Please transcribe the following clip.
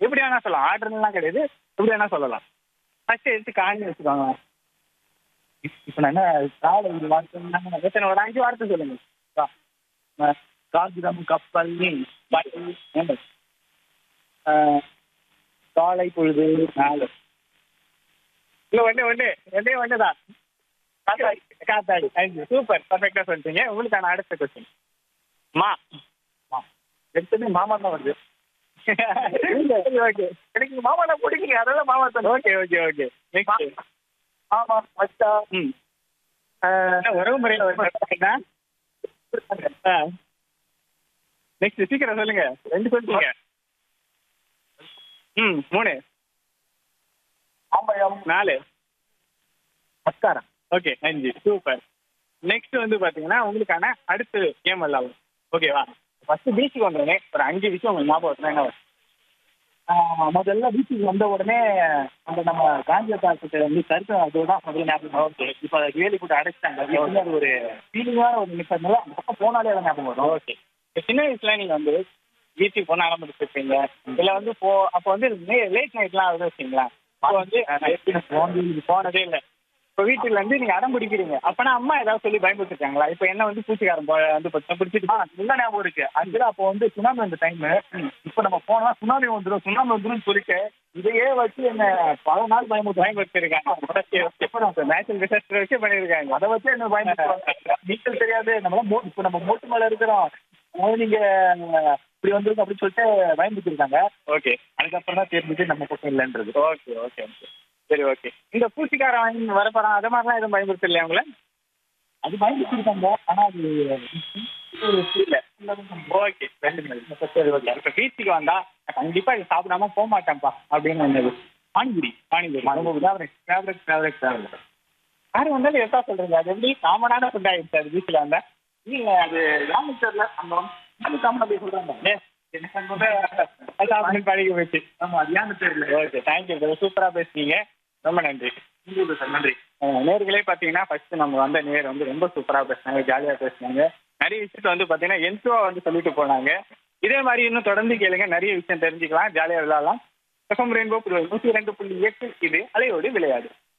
எப்படி வேணா சொல்லலாம் ஆர்டர்லாம் கிடையாது எப்படி வேணா சொல்லலாம் ஃபர்ஸ்ட் எடுத்து காணி வச்சுக்கோங்க இப்போ நான் என்ன காலை ஒரு வார்த்தை எத்தனை ஒரு அஞ்சு வார்த்தை சொல்லுங்க கா- அஹ் காகிதம் கப்பல் மீன் பாட்டு ஏம்பல். அஹ் காலை பொழுது நாலு இல்ல ஒண்ணு ஒண்ணு ஒண்ணே ஒண்ணுதான் காத்தாடி காத்தாடி அஞ்சு சூப்பர் பர்ஃபெக்டா சொல்லிட்டீங்க உங்களுக்கான அடுத்த கொஸ்டின் மா மா எடுத்தது மாமா தான் வருது ஓகே எனக்கு மாமா தான் பிடிக்குங்க அதெல்லாம் மாமா தான் ஓகே ஓகே ஓகே நெக்ஸ்ட் ஆமா மச்சா ம் என்ன உறவு முறையில் வருமா நெக்ஸ்ட் சீக்கிரம் சொல்லுங்க ரெண்டு சொல்லுங்க ம் மூணு ஆம்பயம் நாலு மஸ்காரம் ஓகே அஞ்சு சூப்பர் நெக்ஸ்ட் வந்து பாத்தீங்கன்னா உங்களுக்கான அடுத்த கேம் விளாடும் ஓகேவா ஃபர்ஸ்ட் பீச்சுக்கு வந்தோடனே ஒரு அஞ்சு விஷயம் உங்களுக்கு ஞாபகம் வச்சுனா என்ன வரும்? ஆஹ் முதல்ல பீச்சுக்கு வந்த உடனே அந்த நம்ம காஞ்சி தாக்கத்தை வந்து கருத்து அதுதான் முதல்ல ஞாபகம் ஓகே இப்போ அதை வேலி கூட அடைச்சிட்டாங்க அது வந்து அது ஒரு ஃபீலிங்கான ஒரு நிமிஷம் அந்த பக்கம் போனாலே அதை ஞாபகம் வரும் ஓகே இப்போ சின்ன வயசுல நீங்க வந்து பீச்சுக்கு போன ஆரம்பிச்சிருப்பீங்க இல்ல வந்து போ அப்போ வந்து லேட் நைட்லாம் ஆகுது வச்சுங்களா அப்போ வந்து போனது போனதே இல்லை இப்போ வீட்டுல இருந்து நீங்க அடம் பிடிக்கிறீங்க அப்பனா அம்மா ஏதாவது சொல்லி பயன்படுத்திருக்காங்களா இப்போ என்ன வந்து பூச்சிக்காரன் போ- வந்து பத்தி- பிடிச்சிட்டு நல்ல ஞாபகம் இருக்கு ஆக்சுவலா அப்போ வந்து சுனாமி வந்த டைம் இப்போ நம்ம போனா சுனாமி வந்துடும் சுனாமி வந்துடும் சொல்லிட்டு இதையே வச்சு என்ன பல நாள் பயமுறுத்தி பயன்படுத்திருக்காங்க நேச்சுரல் டிசாஸ்டர் வச்சு பண்ணிருக்காங்க அதை வச்சு என்ன பயன்படுத்துவாங்க நீச்சல் தெரியாது நம்மளாம் மோ- இப்போ நம்ம மோட்டு மேல இருக்கிறோம் அதனால நீங்க இப்படி வந்திருக்கும் அப்படின்னு சொல்லிட்டு பயந்துருக்காங்க ஓகே அதுக்கப்புறம் தான் தெரிஞ்சுட்டு நம்ம பக்கம் இல்லைன்றது ஓகே ஓகே ஓகே சரி ஓகே இந்த பூச்சிக்காரன் வாங்கி வரப்போறான் அது மாதிரிலாம் எதுவும் பயன்படுத்த இல்லையா உங்களை அது பயந்துருக்காங்க ஆனா அது இல்ல ஓகே ரெண்டு மணி சரி ஓகே இப்போ பீச்சுக்கு வந்தா கண்டிப்பா இது சாப்பிடாம போக மாட்டேன்ப்பா அப்படின்னு என்னது பானிபுரி பானிபுரி ரொம்ப ஃபேவரட் ஃபேவரட் ஃபேவரட் ஃபேவரட் யாரு வந்தாலும் எதா சொல்றீங்க அது எப்படி காமனான ஃபுட் ஆயிடுச்சு அது பீச்சில் வந்தா இல்ல அது ராமேஸ்வரில் அந்த அது காமன் அப்படி சொல்றாங்க எனக்கு அங்க வந்து அது அப்படின்னு பழகி போச்சு ஆமா அது ஏன்னு தெரியல ஓகே தேங்க்யூ சூப்பரா பேசுனீங்க ரொம்ப நன்றி சார் நன்றி நேர்களே பார்த்தீங்கன்னா ஃபர்ஸ்ட் நம்ம வந்த நேர் வந்து ரொம்ப சூப்பரா பேசுனாங்க ஜாலியா பேசுனாங்க நிறைய விஷயத்த வந்து பார்த்தீங்கன்னா என்சுவா வந்து சொல்லிட்டு போனாங்க இதே மாதிரி இன்னும் தொடர்ந்து கேளுங்க நிறைய விஷயம் தெரிஞ்சுக்கலாம் ஜாலியா விளையாடலாம் எஃப்எம் ரெயின்போ நூற்றி ரெண்டு புள்ளி எட்டு இது அலையோடு விளையாடு